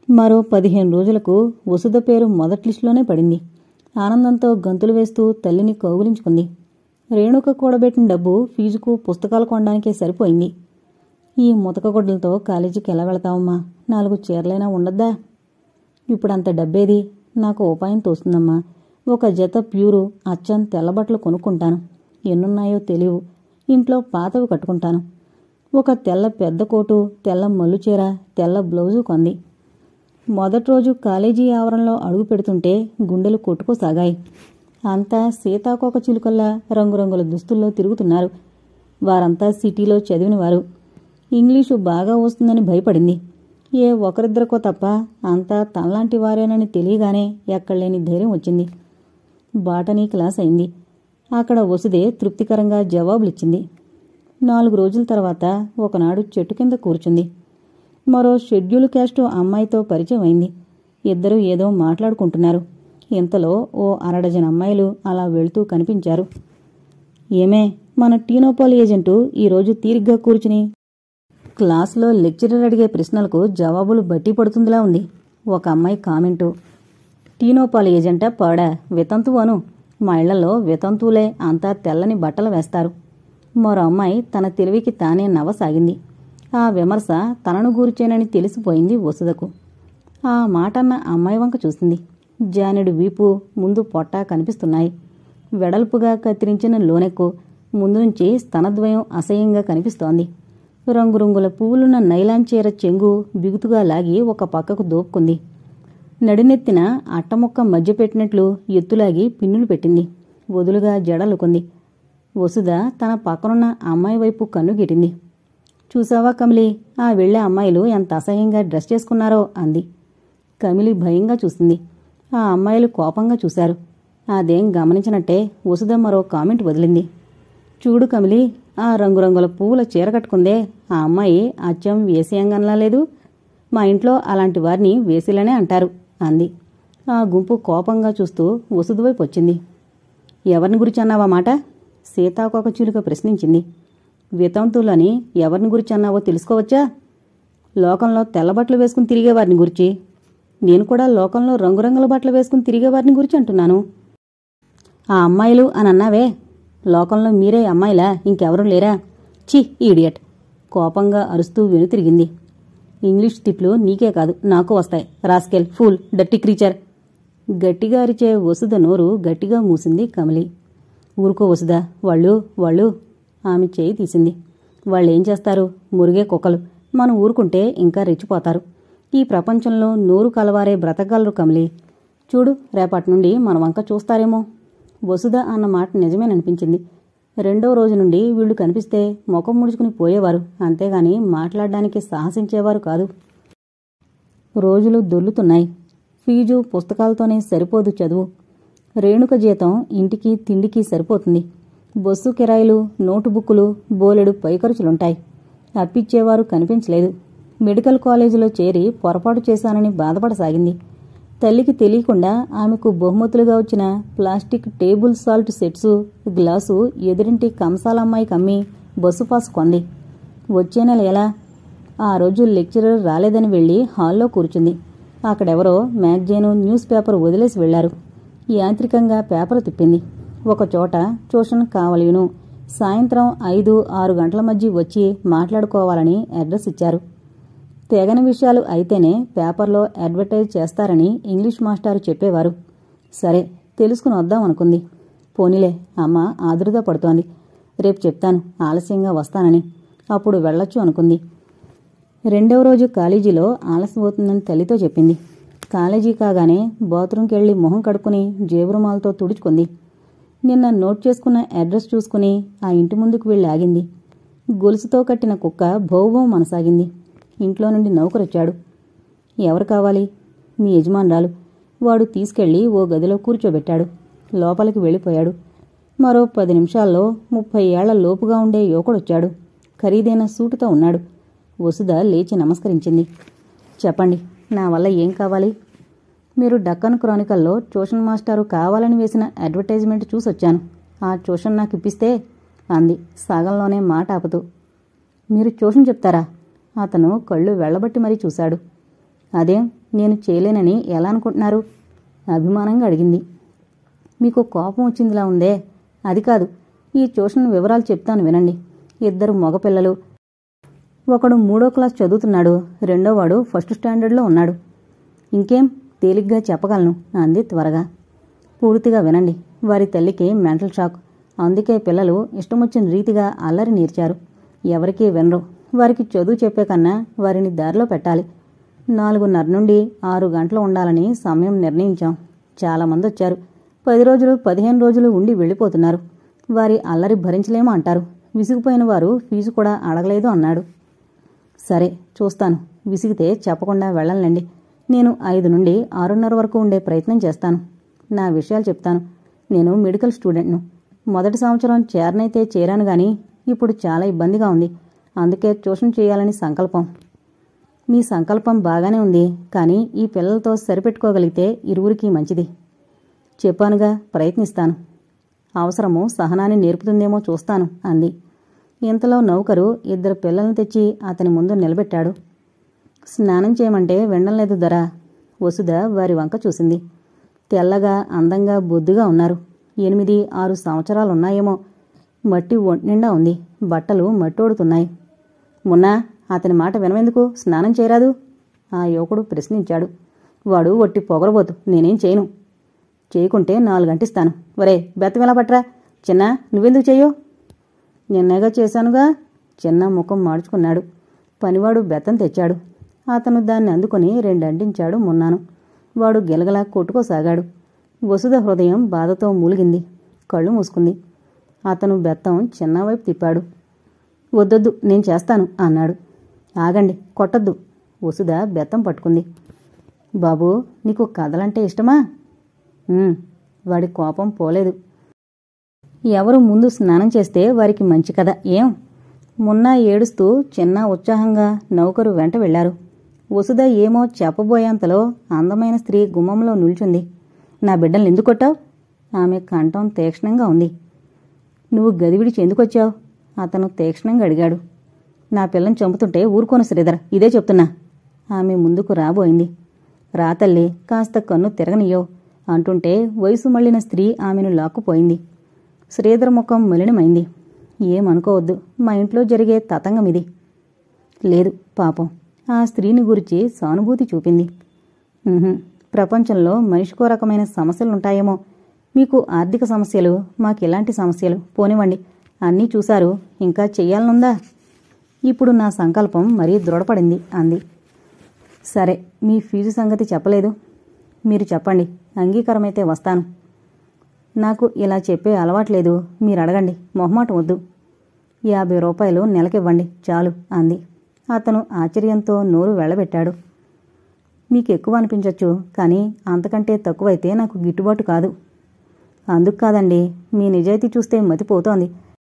మరో పదిహేను రోజులకు వసుధ పేరు మొదటి లిస్టులోనే పడింది ఆనందంతో గంతులు వేస్తూ తల్లిని కౌగులించుకుంది రేణుక కూడబెట్టిన డబ్బు ఫీజుకు పుస్తకాలు కొనడానికే సరిపోయింది ఈ ముతకగొడ్డలతో కాలేజీకి ఎలా వెళతావమ్మా నాలుగు చీరలైనా ఉండద్దా ఇప్పుడంత డబ్బేది నాకు ఉపాయం తోస్తుందమ్మా ఒక జత ప్యూరు అచ్చం తెల్లబట్టలు కొనుక్కుంటాను ఎన్నున్నాయో తెలియవు ఇంట్లో పాతవి కట్టుకుంటాను ఒక తెల్ల పెద్ద కోటు తెల్ల మల్లు చీర తెల్ల బ్లౌజు కొంది మొదటి రోజు కాలేజీ ఆవరణలో అడుగు పెడుతుంటే గుండెలు కొట్టుకోసాగాయి అంతా సీతాకోక చిలుకల్లా రంగురంగుల దుస్తుల్లో తిరుగుతున్నారు వారంతా సిటీలో చదివినవారు ఇంగ్లీషు బాగా వస్తుందని భయపడింది ఏ ఒకరిద్దరికో తప్ప అంతా తనలాంటి వారేనని తెలియగానే ఎక్కడలేని ధైర్యం వచ్చింది బాటనీ క్లాస్ అయింది అక్కడ వసుదే తృప్తికరంగా జవాబులిచ్చింది నాలుగు రోజుల తర్వాత ఒకనాడు చెట్టు కింద కూర్చుంది మరో షెడ్యూల్ క్యాస్టు అమ్మాయితో పరిచయం అయింది ఇద్దరూ ఏదో మాట్లాడుకుంటున్నారు ఇంతలో ఓ అరడజన్ అమ్మాయిలు అలా వెళ్తూ కనిపించారు ఏమే మన టీనోపాల్ ఏజెంటు ఈరోజు తీరిగ్గా కూర్చుని క్లాసులో లెక్చరర్ అడిగే ప్రశ్నలకు జవాబులు బట్టి పడుతుందిలా ఉంది ఒక అమ్మాయి కామెంటు టీనోపాల్ ఏజెంటా పాడా వితంతువు అను మా ఇళ్లలో వితంతువులే అంతా తెల్లని బట్టలు వేస్తారు మరో అమ్మాయి తన తెలివికి తానే నవ్వసాగింది ఆ విమర్శ తనను గూర్చేనని తెలిసిపోయింది వసుదకు ఆ మాటన్న అమ్మాయి వంక చూసింది జానెడు వీపు ముందు పొట్ట కనిపిస్తున్నాయి వెడల్పుగా కత్తిరించిన లోనెక్కు ముందు నుంచి స్తనద్వయం అసహ్యంగా కనిపిస్తోంది రంగురంగుల పువ్వులున్న నైలాన్ చీర చెంగు బిగుతుగా లాగి ఒక పక్కకు దోపుకుంది నడినెత్తిన అట్టముక్క మధ్య పెట్టినట్లు ఎత్తులాగి పిన్నులు పెట్టింది వదులుగా జడలుకుంది వసుధ తన పక్కనున్న అమ్మాయి వైపు కన్ను గిటింది చూసావా కమిలి ఆ వెళ్లే అమ్మాయిలు ఎంత అసహ్యంగా డ్రెస్ చేసుకున్నారో అంది కమిలి భయంగా చూసింది ఆ అమ్మాయిలు కోపంగా చూశారు అదేం గమనించినట్టే వసుధ మరో కామెంట్ వదిలింది చూడు కమిలి ఆ రంగురంగుల పువ్వుల చీర కట్టుకుందే ఆ అమ్మాయి అచ్చం వేసియంగంలా లేదు మా ఇంట్లో అలాంటి వారిని వేసిలనే అంటారు అంది ఆ గుంపు కోపంగా చూస్తూ వసుధ వైపు వచ్చింది ఎవరిని గురించి అన్నావా మాట సీతాకోక చిలుక ప్రశ్నించింది వితంతులని ఎవరిని గురించి అన్నావో తెలుసుకోవచ్చా లోకంలో తెల్ల బట్టలు వేసుకుని తిరిగేవారిని గురించి నేను కూడా లోకంలో రంగురంగుల బట్టలు వేసుకుని తిరిగేవారిని గురించి అంటున్నాను ఆ అమ్మాయిలు అని అన్నావే లోకంలో మీరే అమ్మాయిలా ఇంకెవరూ లేరా చి ఈడియట్ కోపంగా అరుస్తూ వెనుతిరిగింది ఇంగ్లీష్ తిట్లు నీకే కాదు నాకు వస్తాయి రాస్కెల్ ఫూల్ డర్టీ క్రీచర్ గట్టిగా అరిచే వసుద నోరు గట్టిగా మూసింది కమలి ఊరుకో వసుద వాళ్ళు వాళ్ళు ఆమె చేయి తీసింది వాళ్ళేం చేస్తారు మురిగే కుక్కలు మనం ఊరుకుంటే ఇంకా రెచ్చిపోతారు ఈ ప్రపంచంలో నోరు కలవారే బ్రతకగలరు కమలి చూడు రేపటి నుండి మన వంక చూస్తారేమో వసుధ అన్న మాట నిజమేననిపించింది రెండో రోజు నుండి వీళ్ళు కనిపిస్తే ముఖం ముడుచుకుని పోయేవారు అంతేగాని మాట్లాడడానికి సాహసించేవారు కాదు రోజులు దొల్లుతున్నాయి ఫీజు పుస్తకాలతోనే సరిపోదు చదువు రేణుక జీతం ఇంటికి తిండికి సరిపోతుంది బస్సు కిరాయిలు నోటుబుక్కులు బోలెడు పైఖర్చులుంటాయి అప్పిచ్చేవారు కనిపించలేదు మెడికల్ కాలేజీలో చేరి పొరపాటు చేశానని బాధపడసాగింది తల్లికి తెలియకుండా ఆమెకు బహుమతులుగా వచ్చిన plastic table salt sets glass ఎదురింటి కంసాలమ్మాయికి అమ్మి బస్సు పాస్ కొంది వచ్చే నెల ఎలా ఆ రోజు లెక్చరర్ రాలేదని వెళ్లి హాల్లో కూర్చుంది అక్కడెవరో మ్యాగజైను న్యూస్ పేపర్ వదిలేసి వెళ్లారు యాంత్రికంగా పేపర్ తిప్పింది ఒకచోట ట్యూషన్ కావలేను సాయంత్రం ఐదు ఆరు గంటల మధ్య వచ్చి మాట్లాడుకోవాలని అడ్రస్ ఇచ్చారు తెగని విషయాలు అయితేనే పేపర్లో అడ్వర్టైజ్ చేస్తారని ఇంగ్లీష్ మాస్టారు చెప్పేవారు సరే తెలుసుకుని వద్దాం అనుకుంది పోనీలే అమ్మ ఆదురుగా పడుతోంది రేపు చెప్తాను ఆలస్యంగా వస్తానని అప్పుడు వెళ్ళొచ్చు అనుకుంది రెండవ రోజు కాలేజీలో ఆలస్యం అవుతుందని తల్లితో చెప్పింది కాలేజీ కాగానే బాత్రూంకి వెళ్లి మొహం కడుక్కుని జేబురుమాలతో తుడుచుకుంది నిన్న నోట్ చేసుకున్న అడ్రస్ చూసుకుని ఆ ఇంటి ముందుకు వెళ్ళి ఆగింది గొలుసుతో కట్టిన కుక్క భౌభం మనసాగింది ఇంట్లో నుండి నౌకరొచ్చాడు ఎవరు కావాలి మీ యజమానురాలు వాడు తీసుకెళ్లి ఓ గదిలో కూర్చోబెట్టాడు లోపలికి వెళ్ళిపోయాడు మరో పది నిమిషాల్లో ముప్పై ఏళ్ల లోపుగా ఉండే యువకుడొచ్చాడు ఖరీదైన సూటుతో ఉన్నాడు వసుధ లేచి నమస్కరించింది చెప్పండి నా వల్ల ఏం కావాలి మీరు డక్కన్ క్రానికల్లో ట్యూషన్ మాస్టారు కావాలని వేసిన అడ్వర్టైజ్మెంట్ చూసొచ్చాను ఆ ట్యూషన్ నాకు ఇప్పిస్తే అంది సగంలోనే మాట ఆపుతూ మీరు ట్యూషన్ చెప్తారా అతను కళ్ళు వెళ్ళబట్టి మరీ చూశాడు అదేం నేను చేయలేనని ఎలా అనుకుంటున్నారు అభిమానంగా అడిగింది మీకు కోపం వచ్చిందిలా ఉందే అది కాదు ఈ ట్యూషన్ వివరాలు చెప్తాను వినండి ఇద్దరు మగపిల్లలు ఒకడు మూడో క్లాస్ చదువుతున్నాడు రెండోవాడు ఫస్ట్ స్టాండర్డ్లో ఉన్నాడు ఇంకేం తేలిగ్గా చెప్పగలను అంది త్వరగా పూర్తిగా వినండి వారి తల్లికి మెంటల్ షాక్ అందుకే పిల్లలు ఇష్టమొచ్చిన రీతిగా అల్లరి నేర్చారు ఎవరికీ వినరు వారికి చదువు చెప్పే కన్నా వారిని దారిలో పెట్టాలి నాలుగున్నర నుండి ఆరు గంటలు ఉండాలని సమయం నిర్ణయించాం చాలామంది వచ్చారు పది రోజులు పదిహేను రోజులు ఉండి వెళ్ళిపోతున్నారు వారి అల్లరి భరించలేమో అంటారు విసిగిపోయిన వారు ఫీజు కూడా అడగలేదు అన్నాడు సరే చూస్తాను విసిగితే చెప్పకుండా వెళ్ళండి నేను ఐదు నుండి ఆరున్నర వరకు ఉండే ప్రయత్నం చేస్తాను నా విషయాలు చెప్తాను నేను మెడికల్ స్టూడెంట్ను మొదటి సంవత్సరం చేరనైతే చేరాను గాని ఇప్పుడు చాలా ఇబ్బందిగా ఉంది అందుకే ట్యూషన్ చేయాలని సంకల్పం మీ సంకల్పం బాగానే ఉంది కానీ ఈ పిల్లలతో సరిపెట్టుకోగలిగితే ఇరువురికి మంచిది చెప్పానుగా ప్రయత్నిస్తాను అవసరము సహనాన్ని నేర్పుతుందేమో చూస్తాను అంది ఇంతలో నౌకరు ఇద్దరు పిల్లల్ని తెచ్చి అతని ముందు నిలబెట్టాడు స్నానం చేయమంటే వినలేదు ధర వసుధ వారి వంక చూసింది తెల్లగా అందంగా బొద్దుగా ఉన్నారు ఎనిమిది ఆరు సంవత్సరాలున్నాయేమో మట్టి ఒంటినిండా ఉంది బట్టలు మట్టోడుతున్నాయి మున్నా అతని మాట వినవెందుకు స్నానం చేయరాదు ఆ యువకుడు ప్రశ్నించాడు వాడు ఒట్టి పొగరబోతు నేనేం చేయను చేయకుంటే నాలుగు గంటిస్తాను ఒరే బెత్తమిలా పట్రా చిన్న నువ్వెందుకు చెయ్యో నిన్నగా చేశానుగా చిన్న ముఖం మార్చుకున్నాడు పనివాడు బెత్తం తెచ్చాడు అతను దాన్ని అందుకొని రెండంటించాడు మున్నాను వాడు గిలగలా కొట్టుకోసాగాడు వసుధ హృదయం బాధతో మూలిగింది కళ్ళు మూసుకుంది అతను బెత్తం చిన్న వైపు తిప్పాడు వద్దొద్దు నేను చేస్తాను అన్నాడు ఆగండి కొట్టద్దు వసుధ బెత్తం పట్టుకుంది బాబూ నీకు కథలంటే ఇష్టమా "ఉమ్." వాడి కోపం పోలేదు ఎవరు ముందు స్నానం చేస్తే వారికి మంచి కథ ఏం మున్నా ఏడుస్తూ చిన్న ఉత్సాహంగా నౌకరు వెంట వెళ్లారు వసుధ ఏమో చెప్పబోయేంతలో అందమైన స్త్రీ గుమ్మంలో నిల్చుంది నా బిడ్డల్ని ఎందుకు కొట్టావు ఆమె కంఠం తీక్షణంగా ఉంది నువ్వు గది విడిచి ఎందుకొచ్చావు అతను తీక్షణంగా అడిగాడు నా పిల్లని చంపుతుంటే ఊరుకోను శ్రీధర్ ఇదే చెప్తున్నా ఆమె ముందుకు రాబోయింది రా తల్లి కాస్త కన్ను తిరగనియ్యో అంటుంటే వయసు మళ్ళిన స్త్రీ ఆమెను లాక్కుపోయింది శ్రీధర్ ముఖం మలినమైంది ఏమనుకోవద్దు మా ఇంట్లో జరిగే తతంగం ఇది లేదు పాపం ఆ స్త్రీని గురించి సానుభూతి చూపింది "ఉహుం, ప్రపంచంలో మనిషికో రకమైన సమస్యలుంటాయేమో మీకు ఆర్థిక సమస్యలు మాకిలాంటి సమస్యలు పోనివ్వండి అన్నీ చూశారు ఇంకా చెయ్యాలనుందా ఇప్పుడు నా సంకల్పం మరీ దృఢపడింది అంది సరే మీ ఫీజు సంగతి చెప్పలేదు మీరు చెప్పండి అంగీకారమైతే వస్తాను నాకు ఇలా చెప్పే అలవాట్లేదు మీరు అడగండి మొహమాటం వద్దు యాభై రూపాయలు నెలకివ్వండి చాలు అంది అతను ఆశ్చర్యంతో నోరు వెళ్ళబెట్టాడు మీకు ఎక్కువ అనిపించొచ్చు కానీ అంతకంటే తక్కువైతే నాకు గిట్టుబాటు కాదు అందుకు కాదండి మీ నిజాయితీ చూస్తే మతిపోతోంది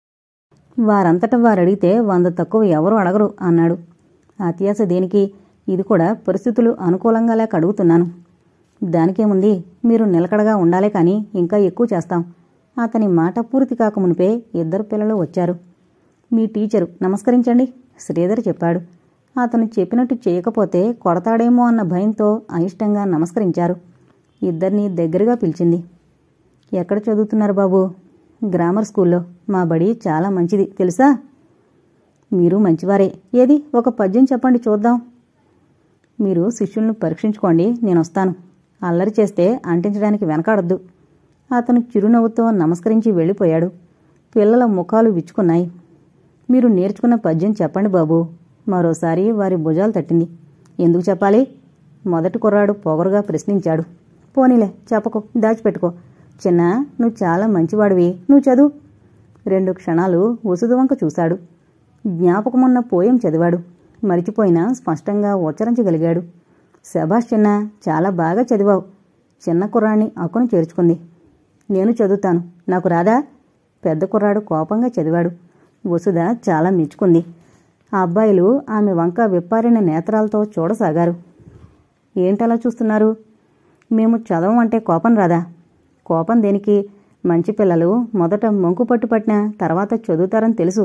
వారంతట వారడిగితే వంద తక్కువ ఎవరు అడగరు అన్నాడు అత్యాస దేనికి ఇది కూడా పరిస్థితులు అనుకూలంగా లేక అడుగుతున్నాను దానికేముంది మీరు నిలకడగా ఉండాలే కానీ ఇంకా ఎక్కువ చేస్తాం అతని మాట పూర్తి కాకమునిపే ఇద్దరు పిల్లలు వచ్చారు మీ టీచరు నమస్కరించండి శ్రీధర్ చెప్పాడు అతను చెప్పినట్టు చేయకపోతే కొడతాడేమో అన్న భయంతో అయిష్టంగా నమస్కరించారు ఇద్దరిని దగ్గరగా పిలిచింది ఎక్కడ చదువుతున్నారు బాబు గ్రామర్ స్కూల్లో మా బడి చాలా మంచిది తెలుసా మీరు మంచివారే ఏది ఒక పద్యం చెప్పండి చూద్దాం మీరు శిష్యులను పరీక్షించుకోండి నేను వస్తాను అల్లరి చేస్తే అంటించడానికి వెనకాడొద్దు అతను చిరునవ్వుతో నమస్కరించి వెళ్ళిపోయాడు పిల్లల ముఖాలు విచ్చుకున్నాయి మీరు నేర్చుకున్న పద్యం చెప్పండి బాబు మరోసారి వారి భుజాలు తట్టింది ఎందుకు చెప్పాలి మొదటి కుర్రాడు పొగరుగా ప్రశ్నించాడు పోనీలే చెప్పకు దాచిపెట్టుకో చిన్న నువ్వు చాలా మంచివాడివి నువ్వు చదువు రెండు క్షణాలు వసుదువంక చూశాడు జ్ఞాపకమున్న పోయం చదివాడు మరిచిపోయినా స్పష్టంగా ఉచ్చరించగలిగాడు శభాష్ చిన్న చాలా బాగా చదివావు చిన్న కుర్రాన్ని అక్కును చేర్చుకుంది నేను చదువుతాను నాకు రాదా పెద్ద కుర్రాడు కోపంగా చదివాడు వసుధ చాలా మెచ్చుకుంది ఆ అబ్బాయిలు ఆమె వంక విప్పారిన నేత్రాలతో చూడసాగారు ఏంటలా చూస్తున్నారు మేము చదవం అంటే కోపం రాదా కోపం దేనికి మంచి పిల్లలు మొదట మొంకు పట్టు పట్టిన తర్వాత చదువుతారని తెలుసు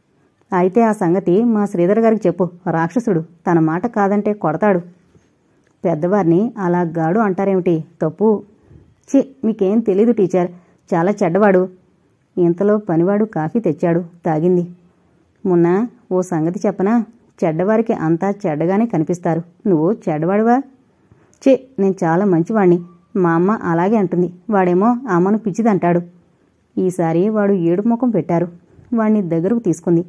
అయితే ఆ సంగతి మా శ్రీధర్ గారికి చెప్పు రాక్షసుడు తన మాట కాదంటే కొడతాడు పెద్దవారిని అలా గాడు అంటారేమిటి తప్పు చి మీకేం తెలీదు టీచర్ చాలా చెడ్డవాడు ఇంతలో పనివాడు కాఫీ తెచ్చాడు తాగింది మొన్న ఓ సంగతి చెప్పనా చెడ్డవారికి అంతా చెడ్డగానే కనిపిస్తారు నువ్వు చెడ్డవాడివా చే నేను చాలా మంచివాణ్ణి మా అమ్మ అలాగే అంటుంది వాడేమో అమ్మను పిచ్చిదంటాడు ఈసారి వాడు ఏడు ముఖం పెట్టారు వాణ్ణి దగ్గరకు తీసుకుంది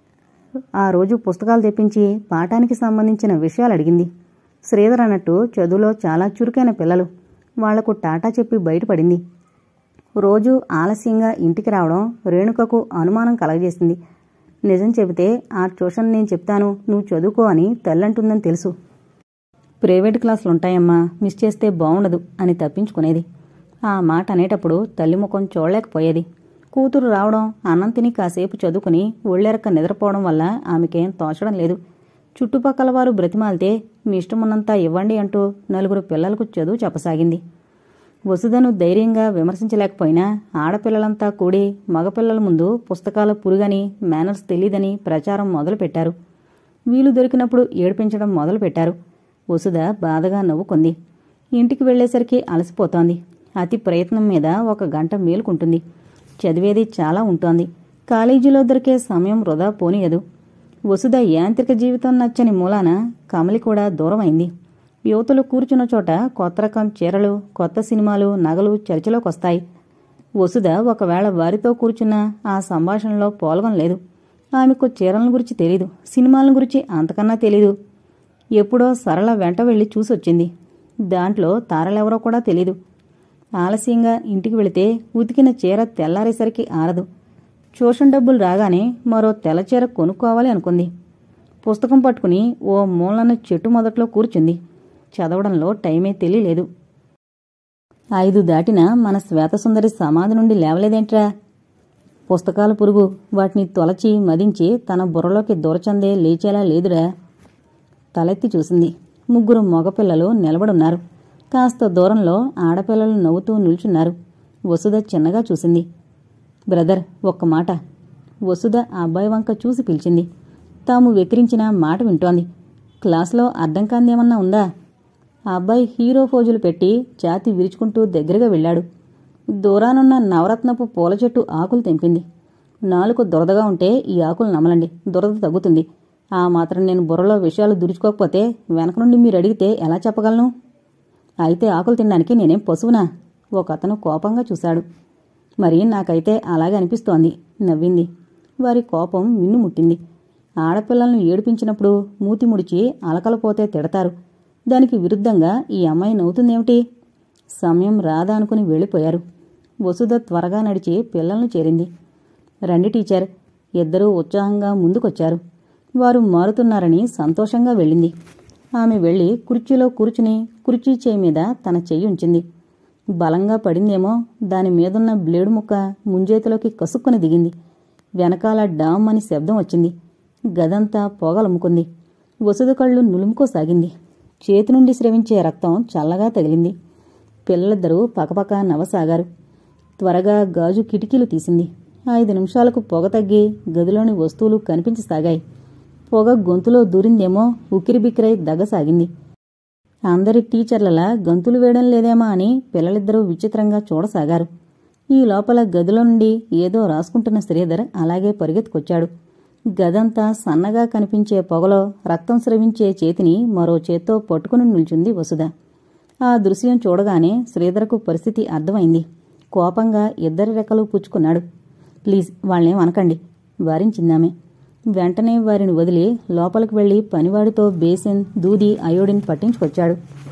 ఆ రోజు పుస్తకాలు తెప్పించి పాఠానికి సంబంధించిన విషయాలు అడిగింది శ్రీధర్ అన్నట్టు చదువులో చాలా చురుకైన పిల్లలు వాళ్లకు టాటా చెప్పి బయటపడింది రోజు ఆలస్యంగా ఇంటికి రావడం రేణుకకు అనుమానం కలగజేసింది నిజం చెబితే ఆ ట్యూషన్ నేను చెప్తాను నువ్వు చదువుకో అని తల్లంటుందని తెలుసు ప్రైవేట్ క్లాసులు ఉంటాయమ్మా మిస్ చేస్తే బాగుండదు అని తప్పించుకునేది ఆ మాట అనేటప్పుడు తల్లి ముఖం చూడలేకపోయేది కూతురు రావడం అన్నం తిని కాసేపు చదువుకుని ఒళ్ళెరక్క నిద్రపోవడం వల్ల ఆమెకేం తోచడం లేదు చుట్టుపక్కల వారు బ్రతిమాలితే మీ ఇష్టమున్నంతా ఇవ్వండి అంటూ నలుగురు పిల్లలకు చదువు చెప్పసాగింది వసుధను ధైర్యంగా విమర్శించలేకపోయినా ఆడపిల్లలంతా కూడి మగపిల్లల ముందు పుస్తకాల పురుగని మేనర్స్ తెలీదని ప్రచారం మొదలుపెట్టారు వీలు దొరికినప్పుడు ఏడిపించడం మొదలుపెట్టారు వసుధ బాధగా నవ్వుకుంది ఇంటికి వెళ్లేసరికి అలసిపోతోంది అతి ప్రయత్నం మీద ఒక గంట మేలుకుంటుంది చదివేది చాలా ఉంటోంది కాలేజీలో దొరికే సమయం వృధా పోనీయదు వసుధ యాంత్రిక జీవితం నచ్చని మూలాన కమలి కూడా దూరమైంది యువతులు కూర్చున్న చోట కొత్త రకం చీరలు కొత్త సినిమాలు నగలు చర్చలోకొస్తాయి వసుధ ఒకవేళ వారితో కూర్చున్న ఆ సంభాషణలో పాల్గొనలేదు ఆమెకు చీరల గురించి తెలీదు సినిమాల గురించి అంతకన్నా తెలీదు ఎప్పుడో సరళ వెంట వెళ్ళి చూసొచ్చింది దాంట్లో తారలెవరో కూడా తెలీదు ఆలస్యంగా ఇంటికి వెళితే ఉతికిన చీర తెల్లారేసరికి ఆరదు ట్యూషన్ డబ్బులు రాగానే మరో తెల్ల చీర కొనుక్కోవాలి అనుకుంది పుస్తకం పట్టుకుని ఓ మూలన చెట్టు మొదట్లో కూర్చుంది చదవడంలో టైమే తెలియలేదు ఐదు దాటిన మన శ్వేతసుందరి సమాధి నుండి లేవలేదేంట్రా పుస్తకాల పురుగు వాటిని తొలచి మదించి తన బుర్రలోకి దూరచందే లేచేలా లేదురా తలెత్తి చూసింది ముగ్గురు మగపిల్లలు నిలబడున్నారు కాస్త దూరంలో ఆడపిల్లలు నవ్వుతూ నిల్చున్నారు వసుధ చిన్నగా చూసింది బ్రదర్ ఒక్క మాట వసుధ ఆ అబ్బాయి వంక చూసి పిలిచింది తాము వెక్కిరించిన మాట వింటోంది క్లాసులో అర్థం కాందేమన్నా ఉందా ఆ అబ్బాయి హీరో ఫోజులు పెట్టి ఛాతి విరుచుకుంటూ దగ్గరగా వెళ్ళాడు దూరానున్న నవరత్నపు పూల చెట్టు ఆకులు తెంపింది నాలుగు దురదగా ఉంటే ఈ ఆకులు నమలండి దురద తగ్గుతుంది ఆ మాత్రం నేను బుర్రలో విషయాలు దురుచుకోకపోతే వెనక నుండి మీరు అడిగితే ఎలా చెప్పగలను అయితే ఆకులు తినడానికి నేనేం పశువునా ఒక అతను కోపంగా చూశాడు మరి నాకైతే అలాగే అనిపిస్తోంది నవ్వింది వారి కోపం మిన్ను ముట్టింది ఆడపిల్లలను ఏడిపించినప్పుడు మూతి ముడిచి అలకలపోతే తిడతారు దానికి విరుద్ధంగా ఈ అమ్మాయి నవ్వుతుందేమిటి సమయం రాదా అనుకుని వెళ్ళిపోయారు వసుధ త్వరగా నడిచి పిల్లలను చేరింది రండి టీచర్ ఇద్దరూ ఉత్సాహంగా ముందుకొచ్చారు వారు మారుతున్నారని సంతోషంగా వెళ్ళింది ఆమె వెళ్ళి కుర్చీలో కూర్చుని కుర్చీ చేయి మీద తన చెయ్యి ఉంచింది బలంగా పడిందేమో దాని మీదున్న బ్లేడు ముక్క ముంజేతిలోకి కసుక్కుని దిగింది వెనకాల డామ్ అని శబ్దం వచ్చింది గదంతా పొగలమ్ముకుంది వసుధ కళ్ళు నులుముకోసాగింది చేతి నుండి స్రవించే రక్తం చల్లగా తగిలింది పిల్లలిద్దరూ పకపక నవసాగారు త్వరగా గాజు కిటికీలు తీసింది ఐదు నిమిషాలకు పొగ తగ్గి గదిలోని వస్తువులు కనిపించసాగాయి పొగ గొంతులో దూరిందేమో ఉక్కిరిబిక్కిరై దగ్గసాగింది అందరి టీచర్లలా గంతులు వేయడం లేదేమా అని పిల్లలిద్దరూ విచిత్రంగా చూడసాగారు ఈ లోపల గదిలో నుండి ఏదో రాసుకుంటున్న శ్రీధర్ అలాగే పరిగెత్తుకొచ్చాడు గదంతా సన్నగా కనిపించే పొగలో రక్తం స్రవించే చేతిని మరో చేత్తో పట్టుకుని నిల్చుంది వసుధ ఆ దృశ్యం చూడగానే శ్రీధర్కు పరిస్థితి అర్థమైంది కోపంగా ఇద్దరి రెక్కలు పుచ్చుకున్నాడు ప్లీజ్ వాళ్ళనేం అనకండి వారించిందామె వెంటనే వారిని వదిలి లోపలికి వెళ్లి పనివాడితో బేసిన్ దూది అయోడిన్ పట్టించుకొచ్చాడు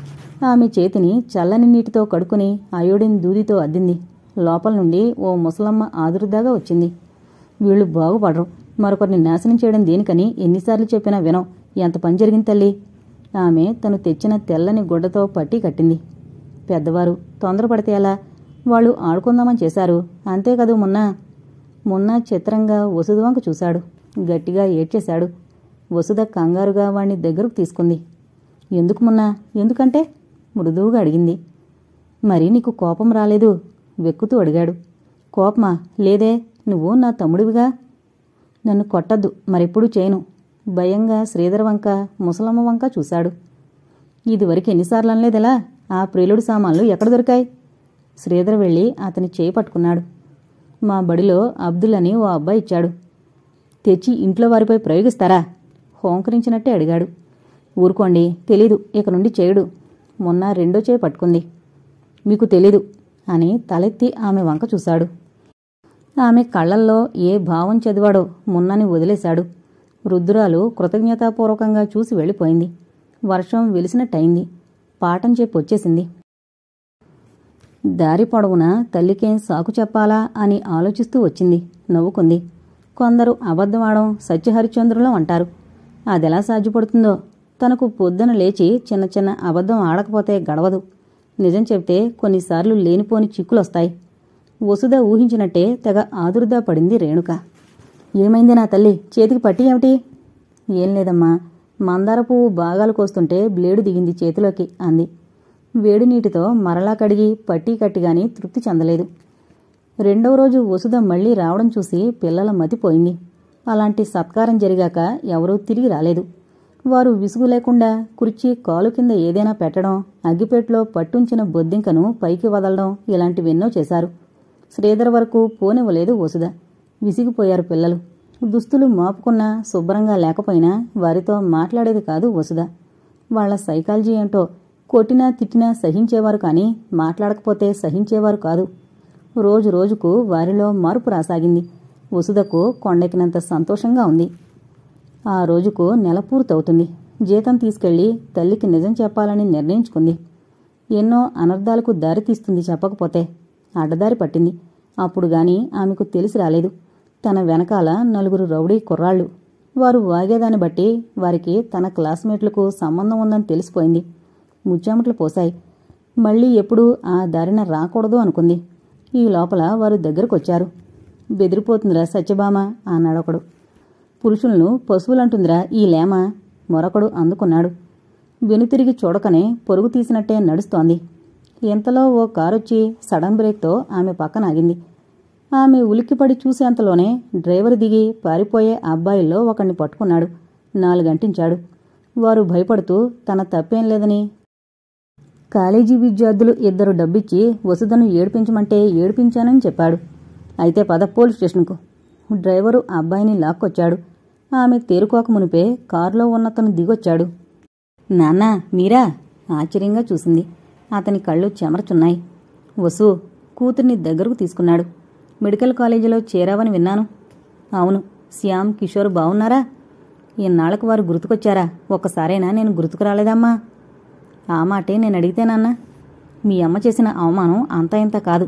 ఆమె చేతిని చల్లని నీటితో కడుక్కుని అయోడిన్ దూదితో అద్దింది లోపల నుండి ఓ ముసలమ్మ ఆదురుదాగా వచ్చింది వీళ్ళు బాగుపడరు మరొకరిని నాశనం చేయడం దేనికని ఎన్నిసార్లు చెప్పినా వినం ఎంత పని జరిగింది తల్లి ఆమె తను తెచ్చిన తెల్లని గుడ్డతో పట్టి కట్టింది పెద్దవారు తొందరపడితే ఎలా వాళ్ళు ఆడుకుందామని చేశారు అంతే కదూ మొన్న మొన్న చిత్రంగా వసుధవంక చూశాడు గట్టిగా ఏడ్చేశాడు వసుధ కంగారుగా వాణ్ణి దగ్గరకు తీసుకుంది ఎందుకు మొన్న ఎందుకంటే మృదువుగా అడిగింది మరి నీకు కోపం రాలేదు వెక్కుతూ అడిగాడు కోపమా లేదే నువ్వు నా తమ్ముడివిగా నన్ను కొట్టద్దు మరెప్పుడు చేయను భయంగా శ్రీధర్ వంక ముసలమ్మ వంక చూశాడు ఇదివరకు ఎన్నిసార్లు అనలేదెలా ఆ ప్రియులుడు సామాన్లు ఎక్కడ దొరికాయి శ్రీధర్ వెళ్ళి అతని చేయి పట్టుకున్నాడు మా బడిలో అబ్దుల్ అని ఓ అబ్బాయి ఇచ్చాడు తెచ్చి ఇంట్లో వారిపై ప్రయోగిస్తారా హోంకరించినట్టే అడిగాడు ఊరుకోండి తెలీదు ఇక నుండి చేయడు మొన్న రెండో చేయి పట్టుకుంది మీకు తెలీదు అని తలెత్తి ఆమె వంక చూశాడు ఆమె కళ్ళల్లో ఏ భావం చదివాడో మున్నని వదిలేశాడు రుద్రాలు కృతజ్ఞతాపూర్వకంగా చూసి వెళ్ళిపోయింది వర్షం వెలిసినట్టయింది పాఠం చెప్పి వచ్చేసింది దారి పొడవునా తల్లికేం సాకు చెప్పాలా అని ఆలోచిస్తూ వచ్చింది నవ్వుకుంది కొందరు అబద్ధమాడం సత్యహరిశ్చంద్రులం అంటారు అదెలా సాధ్యపడుతుందో తనకు పొద్దున లేచి చిన్న చిన్న అబద్ధం ఆడకపోతే గడవదు నిజం చెప్తే కొన్నిసార్లు లేనిపోని చిక్కులొస్తాయి వసుధ ఊహించినట్టే తెగ ఆదుర్దా పడింది రేణుక ఏమైంది నా తల్లి చేతికి పట్టి ఏమిటి ఏం లేదమ్మా మందార పువ్వు భాగాలు కోస్తుంటే బ్లేడు దిగింది చేతిలోకి అంది వేడి నీటితో మరలా కడిగి పట్టీ కట్టిగాని తృప్తి చెందలేదు రెండవ రోజు వసుధ మళ్లీ రావడం చూసి పిల్లల మతిపోయింది అలాంటి సత్కారం జరిగాక ఎవరూ తిరిగి రాలేదు వారు విసుగు లేకుండా కుర్చీ కాలు కింద ఏదైనా పెట్టడం అగ్గిపెట్లో పట్టుంచిన బొద్దింకను పైకి వదలడం ఇలాంటివెన్నో చేశారు శ్రీధర్ వరకు పోనివ్వలేదు వసుధ విసిగిపోయారు పిల్లలు దుస్తులు మాపుకున్నా శుభ్రంగా లేకపోయినా వారితో మాట్లాడేది కాదు వసుధ వాళ్ల సైకాలజీ ఏంటో కొట్టినా తిట్టినా సహించేవారు కానీ మాట్లాడకపోతే సహించేవారు కాదు రోజు రోజుకు వారిలో మార్పు రాసాగింది వసుధకు కొండెక్కినంత సంతోషంగా ఉంది ఆ రోజుకు నెల పూర్తవుతుంది జీతం తీసుకెళ్లి తల్లికి నిజం చెప్పాలని నిర్ణయించుకుంది ఎన్నో అనర్థాలకు దారి తీస్తుంది చెప్పకపోతే అడ్డదారి పట్టింది అప్పుడు గాని ఆమెకు తెలిసి రాలేదు తన వెనకాల నలుగురు రౌడీ కుర్రాళ్ళు వారు వాగేదాన్ని బట్టి వారికి తన క్లాస్మేట్లకు సంబంధం ఉందని తెలిసిపోయింది ముచ్చామట్లు పోశాయి మళ్ళీ ఎప్పుడూ ఆ దారిన రాకూడదు అనుకుంది ఈ లోపల వారు దగ్గరకొచ్చారు బెదిరిపోతుందిరా సత్యభామ అన్నాడొకడు పురుషులను పశువులంటుందిరా ఈ లేమ మరొకడు అందుకున్నాడు వెనుతిరిగి చూడకనే పొరుగు తీసినట్టే నడుస్తోంది ఇంతలో ఓ కారొచ్చి సడన్ బ్రేక్తో ఆమె పక్కన ఆగింది ఆమె ఉలిక్కిపడి చూసేంతలోనే డ్రైవర్ దిగి పారిపోయే అబ్బాయిల్లో ఒకణ్ణి పట్టుకున్నాడు నాలుగంటించాడు వారు భయపడుతూ తన తప్పేం లేదని కాలేజీ విద్యార్థులు ఇద్దరు డబ్బిచ్చి వసుధను ఏడిపించమంటే ఏడిపించానని చెప్పాడు అయితే పద పోలీస్ స్టేషన్కు డ్రైవరు ఆ అబ్బాయిని లాక్కొచ్చాడు ఆమె తేరుకోక మునిపే కారులో ఉన్నతను దిగొచ్చాడు నాన్నా మీరా ఆశ్చర్యంగా చూసింది అతని కళ్ళు చెమరచున్నాయి వసు కూతుర్ని దగ్గరకు తీసుకున్నాడు మెడికల్ కాలేజీలో చేరావని విన్నాను అవును శ్యామ్ కిషోర్ బావున్నారా ఇన్నాళ్లకు వారు గుర్తుకొచ్చారా ఒక్కసారైనా నేను గుర్తుకు రాలేదమ్మా ఆ మాటే నేను అడిగితేనన్నా మీ అమ్మ చేసిన అవమానం అంతా ఇంత కాదు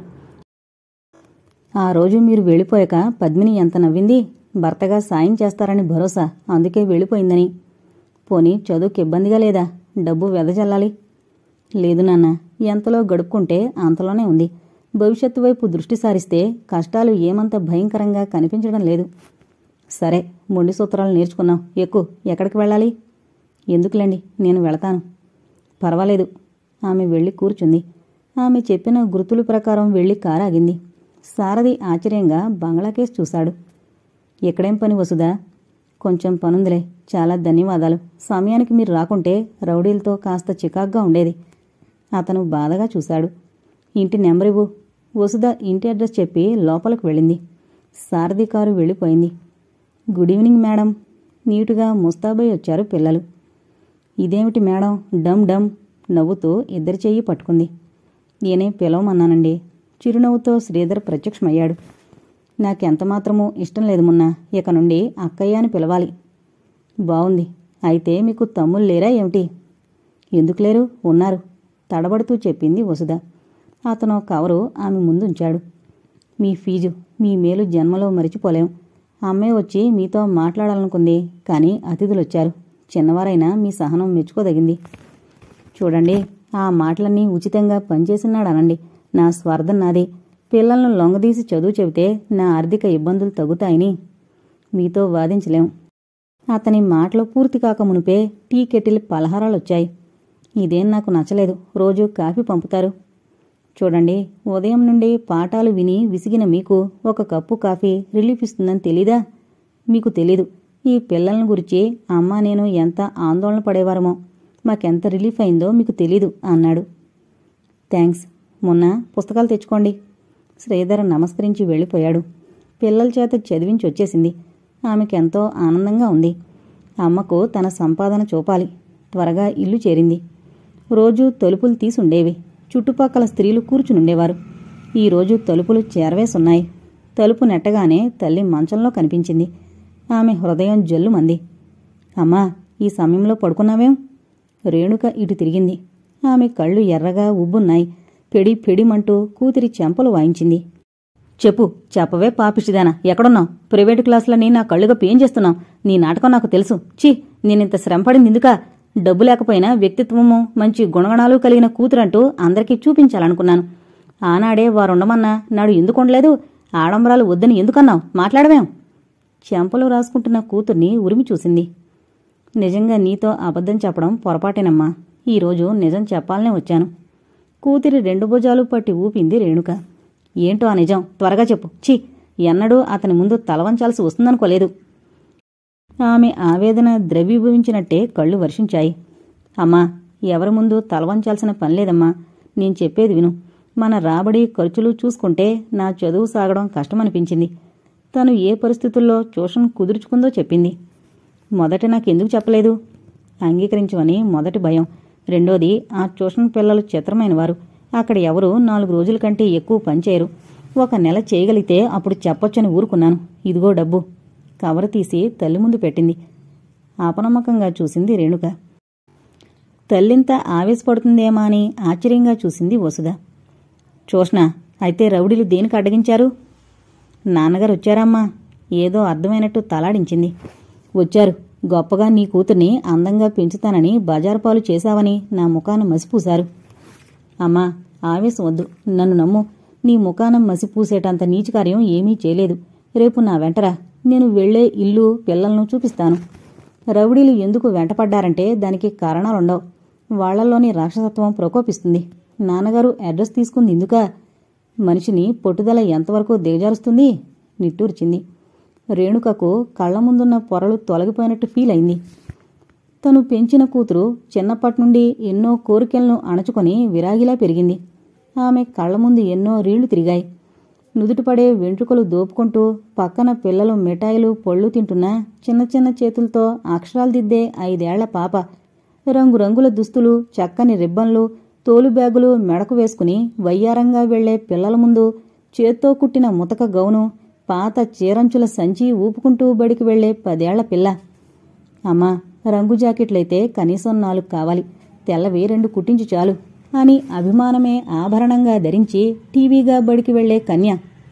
ఆ రోజు మీరు వెళ్ళిపోయాక పద్మిని ఎంత నవ్వింది భర్తగా సాయం చేస్తారని భరోసా అందుకే వెళ్ళిపోయిందని పోనీ చదువుకి ఇబ్బందిగా లేదా డబ్బు వెదజల్లాలి లేదు నాన్న ఎంతలో గడుపుకుంటే అంతలోనే ఉంది భవిష్యత్తు వైపు దృష్టి సారిస్తే కష్టాలు ఏమంత భయంకరంగా కనిపించడం లేదు సరే మొండి సూత్రాలు నేర్చుకున్నాం ఎక్కువ ఎక్కడికి వెళ్ళాలి ఎందుకులేండి నేను వెళతాను పర్వాలేదు ఆమె వెళ్ళి కూర్చుంది ఆమె చెప్పిన గుర్తుల ప్రకారం వెళ్ళి కారాగింది సారథి ఆశ్చర్యంగా బంగ్లాకేసి చూశాడు ఎక్కడేం పని వసుదా కొంచెం పనుందిలే చాలా ధన్యవాదాలు సమయానికి మీరు రాకుంటే రౌడీలతో కాస్త చికాగ్గా ఉండేది అతను బాధగా చూశాడు ఇంటి నెంబర్ ఇవ్వు వసుధ ఇంటి అడ్రస్ చెప్పి లోపలికి వెళ్ళింది సారథి కారు వెళ్ళిపోయింది గుడ్ ఈవినింగ్ మేడం నీటుగా ముస్తాబై వచ్చారు పిల్లలు ఇదేమిటి మేడం డమ్ డమ్ నవ్వుతూ ఇద్దరి చెయ్యి పట్టుకుంది నేనే పిలవమన్నానండి చిరునవ్వుతో శ్రీధర్ ప్రత్యక్షమయ్యాడు నాకెంతమాత్రమూ ఇష్టం లేదు మొన్న ఇక నుండి అక్కయ్య అని పిలవాలి బావుంది అయితే మీకు తమ్ముళ్ళు లేరా ఏమిటి ఎందుకు లేరు ఉన్నారు తడబడుతూ చెప్పింది వసుధ అతను కవరు ఆమె ముందుంచాడు మీ ఫీజు మీ మేలు జన్మలో మరిచిపోలేం అమ్మే వచ్చి మీతో మాట్లాడాలనుకుంది కానీ అతిథులొచ్చారు చిన్నవారైనా మీ సహనం మెచ్చుకోదగింది చూడండి ఆ మాటలన్నీ ఉచితంగా పనిచేసినాడనండి నా స్వార్థం నాది పిల్లలను లొంగదీసి చదువు చెబితే నా ఆర్థిక ఇబ్బందులు తగ్గుతాయని మీతో వాదించలేం అతని మాటలు పూర్తి కాక మునిపే టీ కెటిల్ పలహారాలొచ్చాయి ఇదేం నాకు నచ్చలేదు రోజు కాఫీ పంపుతారు చూడండి ఉదయం నుండి పాఠాలు విని విసిగిన మీకు ఒక కప్పు కాఫీ రిలీఫ్ ఇస్తుందని తెలీదా మీకు తెలీదు ఈ పిల్లలను గురించి అమ్మ నేను ఎంత ఆందోళన పడేవారమో మాకెంత రిలీఫ్ అయిందో మీకు తెలీదు అన్నాడు థ్యాంక్స్ మొన్న పుస్తకాలు తెచ్చుకోండి శ్రీధర్ నమస్కరించి వెళ్ళిపోయాడు పిల్లల చేత చదివించి వచ్చేసింది ఆమెకెంతో ఆనందంగా ఉంది అమ్మకు తన సంపాదన చూపాలి త్వరగా ఇల్లు చేరింది రోజు తలుపులు తీసుండేవి చుట్టుపక్కల స్త్రీలు కూర్చునుండేవారు ఈరోజు తలుపులు చేరవేసున్నాయి తలుపు నెట్టగానే తల్లి మంచంలో కనిపించింది ఆమె హృదయం జల్లుమంది అమ్మా ఈ సమయంలో పడుకున్నావేం రేణుక ఇటు తిరిగింది ఆమె కళ్ళు ఎర్రగా ఉబ్బున్నాయి పెడి పెడిమంటూ కూతురి చెంపలు వాయించింది చెప్పు చెప్పవే పాపిష్టిదానా ఎక్కడున్నావు ప్రైవేటు క్లాసులని నా కళ్ళుగా పేం చేస్తున్నావు నీ నాటకం నాకు తెలుసు ఛీ నేనింత శ్రమపడింది ఎందుకా డబ్బు లేకపోయినా వ్యక్తిత్వము మంచి గుణగణాలు కలిగిన కూతురంటూ అందరికీ చూపించాలనుకున్నాను ఆనాడే వారుండమన్నా నాడు ఎందుకు ఉండలేదు ఆడంబరాలు వద్దని ఎందుకన్నావు మాట్లాడవేం చెంపలు రాసుకుంటున్న కూతుర్ని ఉరిమి చూసింది నిజంగా నీతో అబద్ధం చెప్పడం పొరపాటేనమ్మా ఈరోజు నిజం చెప్పాలనే వచ్చాను కూతురి రెండు భుజాలు పట్టి ఊపింది రేణుక ఏంటో ఆ నిజం త్వరగా చెప్పు ఛీ ఎన్నడూ అతని ముందు తలవంచాల్సి వస్తుందనుకోలేదు ఆమె ఆవేదన ద్రవీభవించినట్టే కళ్ళు వర్షించాయి అమ్మా ఎవరి ముందు తలవంచాల్సిన పనిలేదమ్మా నేను చెప్పేది విను మన రాబడి ఖర్చులు చూసుకుంటే నా చదువు సాగడం కష్టమనిపించింది తను ఏ పరిస్థితుల్లో ట్యూషన్ కుదుర్చుకుందో చెప్పింది మొదట నాకెందుకు చెప్పలేదు అంగీకరించమని మొదటి భయం రెండోది ఆ ట్యూషన్ పిల్లలు చిత్రమైనవారు అక్కడ ఎవరు నాలుగు రోజుల కంటే ఎక్కువ పనిచేయరు ఒక నెల చేయగలిగితే అప్పుడు చెప్పొచ్చని ఊరుకున్నాను ఇదిగో డబ్బు కవర్ తీసి తల్లి ముందు పెట్టింది అపనమ్మకంగా చూసింది రేణుక తల్లింత ఆవేశపడుతుందేమా అని ఆశ్చర్యంగా చూసింది వసుధ చూష్ణ అయితే రౌడీలు దేనికి అడ్డగించారు నాన్నగారు వచ్చారమ్మా ఏదో అర్థమైనట్టు తలాడించింది వచ్చారు గొప్పగా నీ కూతుర్ని అందంగా పెంచుతానని బజారు పాలు చేశావని నా ముఖాన మసిపూశారు అమ్మా ఆవేశం వద్దు నన్ను నమ్ము నీ ముఖాన మసిపూసేటంత నీచ కార్యం ఏమీ చేయలేదు రేపు నా వెంటరా నేను వెళ్లే ఇల్లు పిల్లలను చూపిస్తాను రౌడీలు ఎందుకు వెంటపడ్డారంటే దానికి కారణాలుండవు వాళ్లలోని రాక్షసత్వం ప్రకోపిస్తుంది నాన్నగారు అడ్రస్ తీసుకుంది ఎందుకా మనిషిని పొట్టుదల ఎంతవరకు దిగజారుస్తుంది నిట్టూర్చింది రేణుకకు కళ్ల ముందున్న పొరలు తొలగిపోయినట్టు ఫీల్ అయింది తను పెంచిన కూతురు చిన్నప్పటి నుండి ఎన్నో కోరికలను అణచుకొని విరాగిలా పెరిగింది ఆమె కళ్ల ముందు ఎన్నో రీళ్లు తిరిగాయి నుదుటిపడే వెంట్రుకలు దోపుకుంటూ పక్కన పిల్లలు మిఠాయిలు పళ్ళు తింటున్నా చిన్న చిన్న చేతులతో అక్షరాలు దిద్దే ఐదేళ్ల పాప రంగురంగుల దుస్తులు చక్కని రిబ్బన్లు తోలు బ్యాగులు మెడకు వేసుకుని వయ్యారంగా వెళ్లే పిల్లల ముందు చేత్తో కుట్టిన ముతక గౌను పాత చీరంచుల సంచి ఊపుకుంటూ బడికి వెళ్లే పదేళ్ల పిల్ల అమ్మా రంగు జాకెట్లయితే కనీసం నాలుగు కావాలి తెల్లవి రెండు కుట్టించు చాలు అని అభిమానమే ఆభరణంగా ధరించి టీవీగా బడికి వెళ్లే కన్య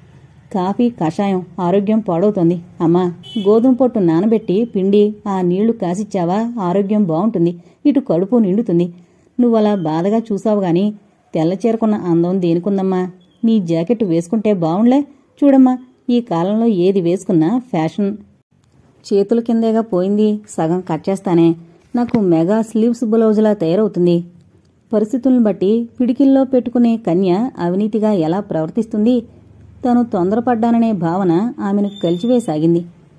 కాఫీ కషాయం ఆరోగ్యం పాడవుతోంది అమ్మా గోధుమ పొట్టు నానబెట్టి పిండి ఆ నీళ్లు కాసిచ్చావా ఆరోగ్యం బావుంటుంది ఇటు కడుపు నిండుతుంది నువ్వలా బాధగా చూసావు గాని తెల్ల చీరకున్న అందం దేనికుందమ్మా నీ జాకెట్ వేసుకుంటే బావుండ్లే చూడమ్మా ఈ కాలంలో ఏది వేసుకున్నా ఫ్యాషన్ చేతుల కిందేగా పోయింది సగం కట్ చేస్తానే నాకు మెగా స్లీవ్స్ బ్లౌజులా తయారవుతుంది పరిస్థితులను బట్టి పిడికిల్లో పెట్టుకునే కన్య అవినీతిగా ఎలా ప్రవర్తిస్తుంది తను తొందరపడ్డాననే భావన ఆమెను కలిచివేసాగింది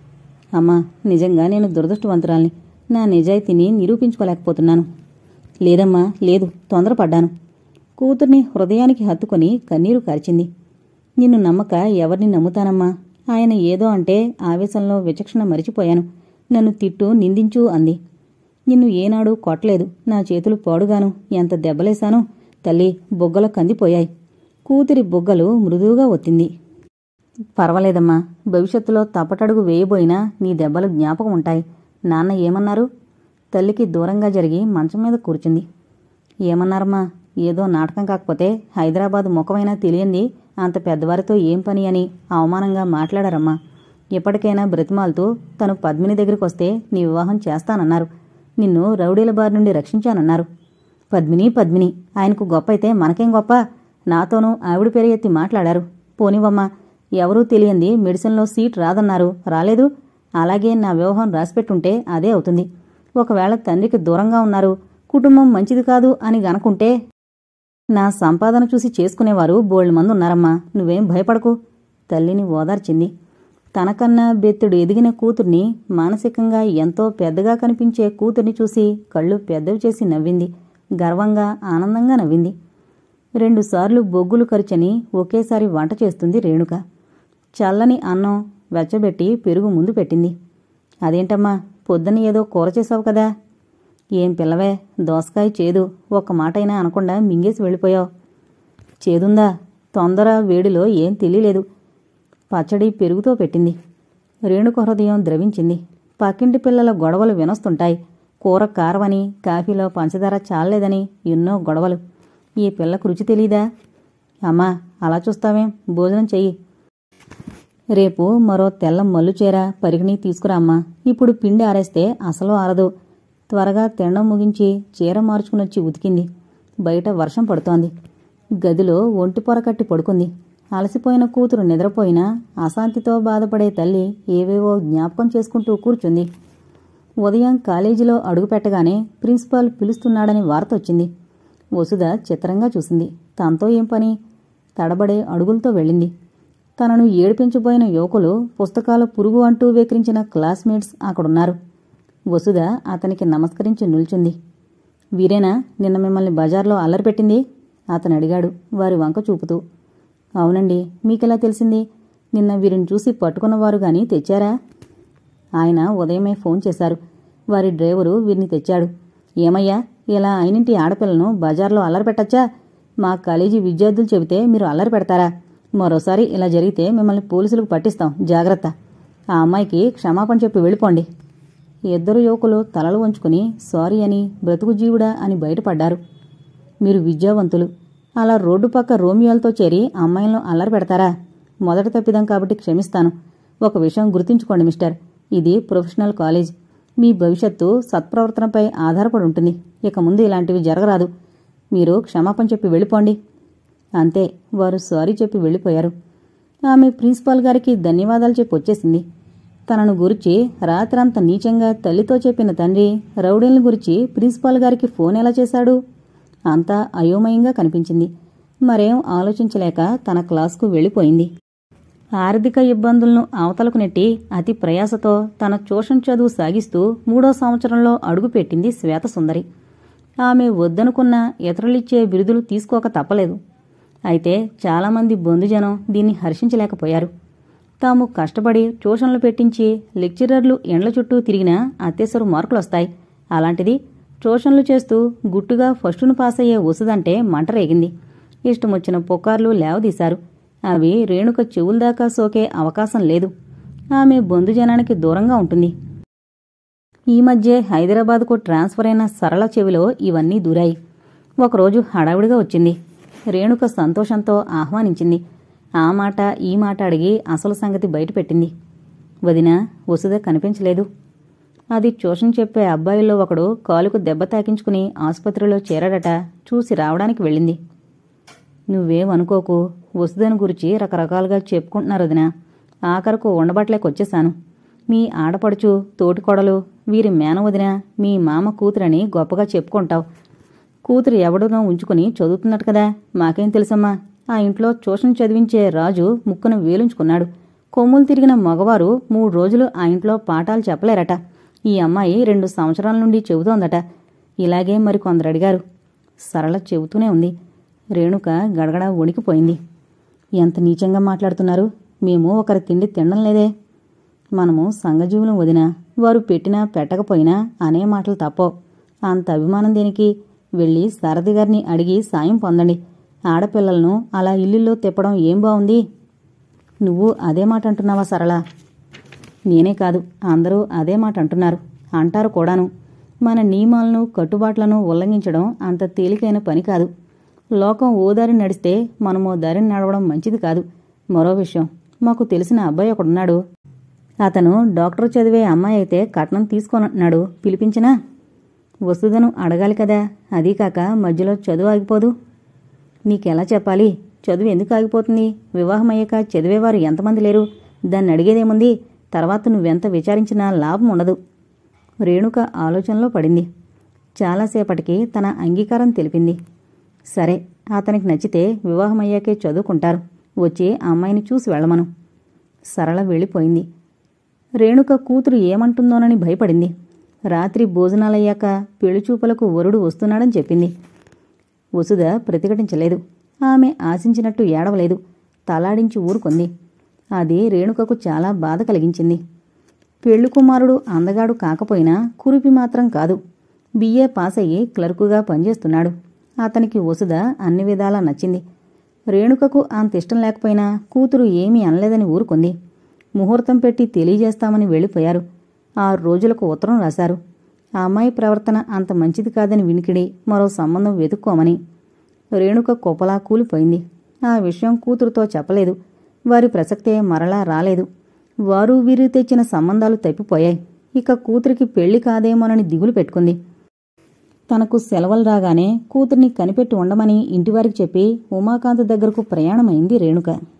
అమ్మా నిజంగా నేను దురదృష్టవంతురాల్ని నా నిజాయితీని నిరూపించుకోలేకపోతున్నాను లేదమ్మా లేదు తొందరపడ్డాను కూతుర్ని హృదయానికి హత్తుకొని కన్నీరు కార్చింది నిన్ను నమ్మక ఎవరిని నమ్ముతానమ్మా ఆయన ఏదో అంటే ఆవేశంలో విచక్షణ మరిచిపోయాను నన్ను తిట్టు నిందించు అంది నిన్ను ఏనాడు కొట్టలేదు నా చేతులు పాడుగాను ఎంత దెబ్బలేశాను తల్లి బొగ్గలు కందిపోయాయి కూతురి బొగ్గలు మృదువుగా ఒత్తింది పర్వాలేదమ్మా భవిష్యత్తులో తప్పటడుగు వేయబోయినా నీ దెబ్బలు జ్ఞాపకం ఉంటాయి నాన్న ఏమన్నారు తల్లికి దూరంగా జరిగి మంచం మీద కూర్చుంది ఏమన్నారమ్మా ఏదో నాటకం కాకపోతే హైదరాబాద్ ముఖమైనా తెలియంది అంత పెద్దవారితో ఏం పని అని అవమానంగా మాట్లాడారమ్మా ఎప్పటికైనా బ్రతిమాలుతూ తను పద్మిని దగ్గరికి వస్తే నీ వివాహం చేస్తానన్నారు నిన్ను రౌడీల బారి నుండి రక్షించానన్నారు పద్మిని పద్మిని ఆయనకు గొప్ప అయితే మనకేం గొప్ప నాతోనూ ఆవిడ పేరు ఎత్తి మాట్లాడారు పోనివమ్మా ఎవరూ తెలియంది మెడిసిన్లో సీట్ రాదన్నారు రాలేదు అలాగే నా వివాహం రాసిపెట్టుంటే అదే అవుతుంది ఒకవేళ తండ్రికి దూరంగా ఉన్నారు కుటుంబం మంచిది కాదు అని గనుకుంటే నా సంపాదన చూసి చేసుకునేవారు బోల్డ్ మంది ఉన్నారమ్మా నువ్వేం భయపడకు తల్లిని ఓదార్చింది తనకన్నా బెత్తుడు ఎదిగిన కూతుర్ని మానసికంగా ఎంతో పెద్దగా కనిపించే కూతుర్ని చూసి కళ్ళు పెద్దవి చేసి నవ్వింది గర్వంగా ఆనందంగా నవ్వింది రెండుసార్లు బొగ్గులు ఖర్చని ఒకేసారి వంట చేస్తుంది రేణుక చల్లని అన్నం వెచ్చబెట్టి పెరుగు ముందు పెట్టింది అదేంటమ్మా పొద్దున ఏదో కూర చేసావు కదా ఏం పిల్లవే దోసకాయ చేదు ఒక్క మాటైనా అనకుండా మింగేసి వెళ్ళిపోయావు చేదుందా తొందర వేడిలో ఏం తెలియలేదు పచ్చడి పెరుగుతో పెట్టింది రేణుక హృదయం ద్రవించింది పక్కింటి పిల్లల గొడవలు వినొస్తుంటాయి కూర కారవని కాఫీలో పంచదార చాలలేదని ఎన్నో గొడవలు ఈ పిల్లకు రుచి తెలీదా అమ్మా అలా చూస్తావేం భోజనం చెయ్యి రేపు మరో తెల్ల మల్లు చీర పరిగిణి తీసుకురా అమ్మా ఇప్పుడు పిండి ఆరేస్తే అసలు ఆరదు త్వరగా తినడం ముగించి చీర మార్చుకునొచ్చి ఉతికింది బయట వర్షం పడుతోంది గదిలో ఒంటి పొర కట్టి పడుకుంది అలసిపోయిన కూతురు నిద్రపోయినా అశాంతితో బాధపడే తల్లి ఏవేవో జ్ఞాపకం చేసుకుంటూ కూర్చుంది ఉదయం కాలేజీలో అడుగుపెట్టగానే ప్రిన్సిపాల్ పిలుస్తున్నాడని వార్త వచ్చింది వసుధ చిత్రంగా చూసింది తనతో ఏం పని తడబడే అడుగులతో వెళ్ళింది తనను ఏడిపించబోయిన యువకులు పుస్తకాల పురుగు అంటూ వెక్రించిన క్లాస్మేట్స్ అక్కడున్నారు వసుధ అతనికి నమస్కరించి నిల్చుంది వీరేనా నిన్న మిమ్మల్ని బజార్లో అల్లరిపెట్టింది అతను అడిగాడు వారి వంక చూపుతూ అవునండి మీకెలా తెలిసింది నిన్న వీరిని చూసి పట్టుకున్నవారు గాని తెచ్చారా ఆయన ఉదయమే ఫోన్ చేశారు వారి డ్రైవరు వీరిని తెచ్చాడు ఏమయ్యా ఇలా అయినింటి ఆడపిల్లను బజార్లో అల్లరి పెట్టచ్చా మా కాలేజీ విద్యార్థులు చెబితే మీరు అల్లరి పెడతారా మరోసారి ఇలా జరిగితే మిమ్మల్ని పోలీసులకు పట్టిస్తాం జాగ్రత్త ఆ అమ్మాయికి క్షమాపణ చెప్పి వెళ్ళిపోండి ఇద్దరు యువకులు తలలు వంచుకుని సారీ అని బ్రతుకు జీవుడా అని బయటపడ్డారు మీరు విద్యావంతులు అలా రోడ్డు పక్క రోమియోలతో చేరి అమ్మాయిలను అల్లరి పెడతారా మొదట తప్పిదం కాబట్టి క్షమిస్తాను ఒక విషయం గుర్తుంచుకోండి మిస్టర్ ఇది ప్రొఫెషనల్ కాలేజ్ మీ భవిష్యత్తు సత్ప్రవర్తనపై ఆధారపడి ఉంటుంది ఇక ముందు ఇలాంటివి జరగరాదు మీరు క్షమాపణ చెప్పి వెళ్ళిపోండి అంతే వారు సారీ చెప్పి వెళ్ళిపోయారు ఆమె ప్రిన్సిపాల్ గారికి ధన్యవాదాలు చెప్పి వచ్చేసింది తనను గురించి రాత్రంతా నీచంగా తల్లితో చెప్పిన తండ్రి రౌడీలను గురించి ప్రిన్సిపాల్ గారికి ఫోన్ ఎలా చేశాడు అంతా అయోమయంగా కనిపించింది మరేం ఆలోచించలేక తన క్లాసుకు వెళ్ళిపోయింది ఆర్థిక ఇబ్బందులను అవతలకు నెట్టి అతి ప్రయాసతో తన ట్యూషన్ చదువు సాగిస్తూ మూడో సంవత్సరంలో అడుగుపెట్టింది శ్వేతసుందరి ఆమె వద్దనుకున్న ఇతరులిచ్చే బిరుదులు తీసుకోక తప్పలేదు అయితే చాలామంది బంధుజనం దీన్ని హర్షించలేకపోయారు తాము కష్టపడి ట్యూషన్లు పెట్టించి లెక్చరర్లు ఎండ్ల చుట్టూ తిరిగినా అత్యవసర మార్కులొస్తాయి అలాంటిది ట్యూషన్లు చేస్తూ గుట్టుగా ఫస్టును పాస్ అయ్యే వసుదంటే మంట రేగింది ఇష్టమొచ్చిన పుకార్లు లేవదీశారు అవి రేణుక చెవుల దాకా సోకే అవకాశం లేదు ఆమె బంధుజనానికి దూరంగా ఉంటుంది ఈ మధ్య హైదరాబాద్కు ట్రాన్స్ఫర్ అయిన సరళ చెవిలో ఇవన్నీ దూరాయి ఒకరోజు హడావిడిగా వచ్చింది రేణుక సంతోషంతో ఆహ్వానించింది ఆ మాట ఈ మాట అడిగి అసలు సంగతి బయటపెట్టింది వదిన వసుధ కనిపించలేదు అది ట్యూషన్ చెప్పే అబ్బాయిల్లో ఒకడు కాలుకు దెబ్బ తాకించుకుని ఆసుపత్రిలో చేరాడట చూసి రావడానికి వెళ్ళింది నువ్వేమనుకోకు వసుధను గురించి రకరకాలుగా చెప్పుకుంటున్నారు వదిన ఆఖరకు ఉండబట్లేకొచ్చేశాను మీ ఆడపడుచు తోటికొడలు వీరి మేనవదిన మీ మామ కూతురని గొప్పగా చెప్పుకుంటావు కూతురు ఎవడనో ఉంచుకుని చదువుతున్నట్టు కదా మాకేం తెలుసమ్మా ఆ ఇంట్లో ట్యూషన్ చదివించే రాజు ముక్కున వేలుంచుకున్నాడు కొమ్ములు తిరిగిన మగవారు మూడు రోజులు ఆ ఇంట్లో పాఠాలు చెప్పలేరట ఈ అమ్మాయి రెండు సంవత్సరాల నుండి చెబుతోందట ఇలాగే మరి కొందరు అడిగారు సరళ చెబుతూనే ఉంది రేణుక గడగడ వణికిపోయింది ఎంత నీచంగా మాట్లాడుతున్నారు మేము ఒకరి తిండి తినడం లేదే మనము సంఘజీవులం వదినా వారు పెట్టినా పెట్టకపోయినా అనే మాటలు తప్పో అంత అభిమానం దేనికి వెళ్ళి సారథి గారిని అడిగి సాయం పొందండి ఆడపిల్లలను అలా ఇల్లుల్లో తిప్పడం ఏం బావుంది నువ్వు అదే మాట అంటున్నావా సరళ నేనే కాదు అందరూ అదే మాట అంటున్నారు అంటారు కూడాను మన నియమాలను కట్టుబాట్లను ఉల్లంఘించడం అంత తేలికైన పని కాదు లోకం ఓ దారి నడిస్తే మనమో దారిని నడవడం మంచిది కాదు మరో విషయం మాకు తెలిసిన అబ్బాయి ఒకడున్నాడు అతను డాక్టర్ చదివే అమ్మాయి అయితే కట్నం తీసుకోనంటున్నాడు పిలిపించినా వసుధను అడగాలి కదా అదీ కాక మధ్యలో చదువు ఆగిపోదు నీకెలా చెప్పాలి చదువు ఎందుకు ఆగిపోతుంది వివాహం అయ్యాక చదివేవారు ఎంతమంది లేరు దాన్ని అడిగేదేముంది తర్వాత నువ్వెంత విచారించినా లాభం ఉండదు రేణుక ఆలోచనలో పడింది చాలాసేపటికి తన అంగీకారం తెలిపింది సరే అతనికి నచ్చితే వివాహం అయ్యాకే చదువుకుంటారు వచ్చి ఆ అమ్మాయిని చూసి వెళ్ళమను సరళ వెళ్ళిపోయింది రేణుక కూతురు ఏమంటుందోనని భయపడింది రాత్రి భోజనాలయ్యాక పెళ్లిచూపులకు వరుడు వస్తున్నాడని చెప్పింది వసుధ ప్రతిఘటించలేదు ఆమె ఆశించినట్టు ఏడవలేదు తలాడించి ఊరుకుంది అది రేణుకకు చాలా బాధ కలిగించింది పెళ్లి కుమారుడు అందగాడు కాకపోయినా కురిపి మాత్రం కాదు బిఏ పాస్ అయ్యి క్లర్కుగా పనిచేస్తున్నాడు అతనికి వసుధ అన్ని విధాలా నచ్చింది రేణుకకు అంత ఇష్టం లేకపోయినా కూతురు ఏమీ అనలేదని ఊరుకుంది ముహూర్తం పెట్టి తెలియజేస్తామని వెళ్ళిపోయారు ఆరు రోజులకు ఉత్తరం రాశారు ఆ అమ్మాయి ప్రవర్తన అంత మంచిది కాదని వినికిడి మరో సంబంధం వెతుక్కోమని రేణుక కుప్పలా కూలిపోయింది ఆ విషయం కూతురుతో చెప్పలేదు వారి ప్రసక్తే మరలా రాలేదు వారు వీరు తెచ్చిన సంబంధాలు తప్పిపోయాయి ఇక కూతురికి పెళ్లి కాదేమోనని దిగులు పెట్టుకుంది తనకు సెలవులు రాగానే కూతుర్ని కనిపెట్టి ఉండమని ఇంటివారికి చెప్పి ఉమాకాంత్ దగ్గరకు ప్రయాణమైంది రేణుక